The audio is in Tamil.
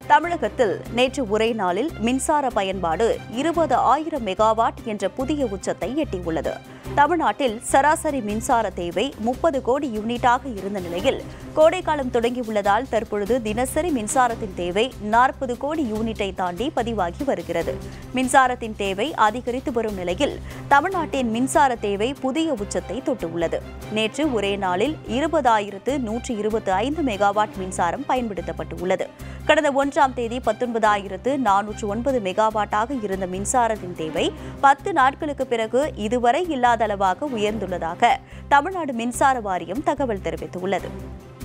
தமிழகத்தில் நேற்று ஒரே நாளில் மின்சார பயன்பாடு இருபது ஆயிரம் மெகாவாட் என்ற புதிய உச்சத்தை எட்டியுள்ளது தமிழ்நாட்டில் சராசரி மின்சார தேவை முப்பது கோடி யூனிட்டாக இருந்த நிலையில் கோடைக்காலம் தொடங்கியுள்ளதால் தற்பொழுது தினசரி மின்சாரத்தின் தேவை நாற்பது கோடி யூனிட்டை தாண்டி பதிவாகி வருகிறது மின்சாரத்தின் தேவை அதிகரித்து வரும் நிலையில் தமிழ்நாட்டின் மின்சார தேவை புதிய உச்சத்தை தொட்டுள்ளது நேற்று ஒரே நாளில் இருபதாயிரத்து நூற்றி இருபத்தி ஐந்து மெகாவாட் மின்சாரம் பயன்படுத்தப்பட்டுள்ளது கடந்த ஒன்றாம் தேதி பத்தொன்பதாயிரத்து நானூற்று ஒன்பது மெகாவாட்டாக இருந்த மின்சாரத்தின் தேவை பத்து நாட்களுக்கு பிறகு இதுவரை இல்லாத அளவாக உயர்ந்துள்ளதாக தமிழ்நாடு மின்சார வாரியம் தகவல் தெரிவித்துள்ளது